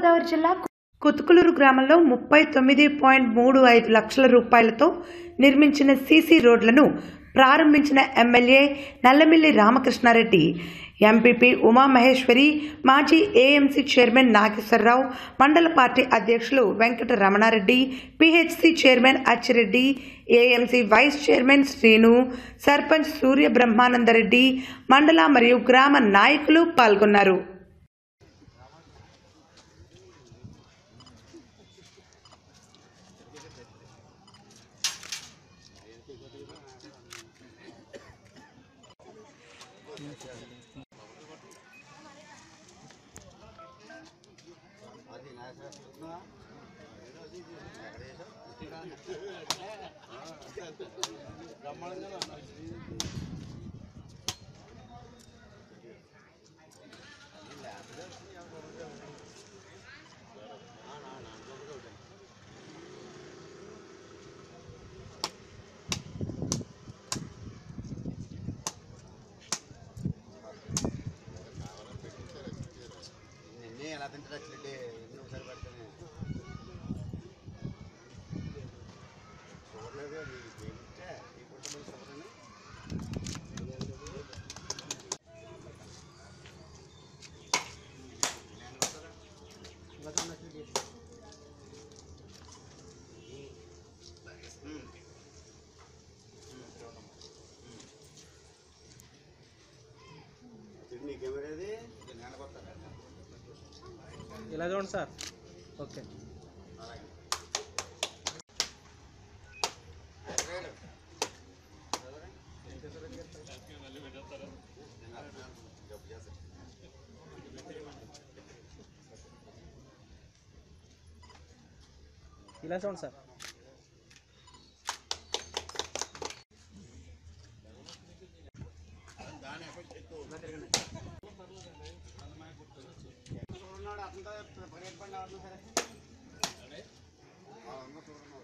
తూర్పుగోదావరి జిల్లా కుతుకులూరు గ్రామంలో ముప్పై తొమ్మిది పాయింట్ మూడు ఐదు లక్షల రూపాయలతో నిర్మించిన సీసీ రోడ్లను ప్రారంభించిన ఎమ్మెల్యే నల్లమిల్లి రామకృష్ణారెడ్డి ఎంపీపీ ఉమామహేశ్వరి మాజీ ఏఎంసీ చైర్మన్ నాగేశ్వరరావు మండల పార్టీ అధ్యక్షులు Venkata Ramana Reddy PHC chairman Achi Reddy AMC vice chairman Srinu sarpanch Surya Brahmananda Reddy మండల మరియు గ్రామ నాయకులు పాల్గొన్నారు నిన్నే ఎలా తింటారు యాక్చువల్లీ ఎన్ని ఒకసారి పెడతానే చూడలేదు అది ఏంటంటే ఈ పుట్ట మీద చూడండి నీ కెమెరా ఇది నేను కొత్త ఇలా చూడండి సార్ ఓకే ఇలా చూడండి సార్ చూడన్నాడు అతనితో పరిగెత్తుకోండి ఎవరన్నా సరే ఆ, ఉన్న చూడన్నా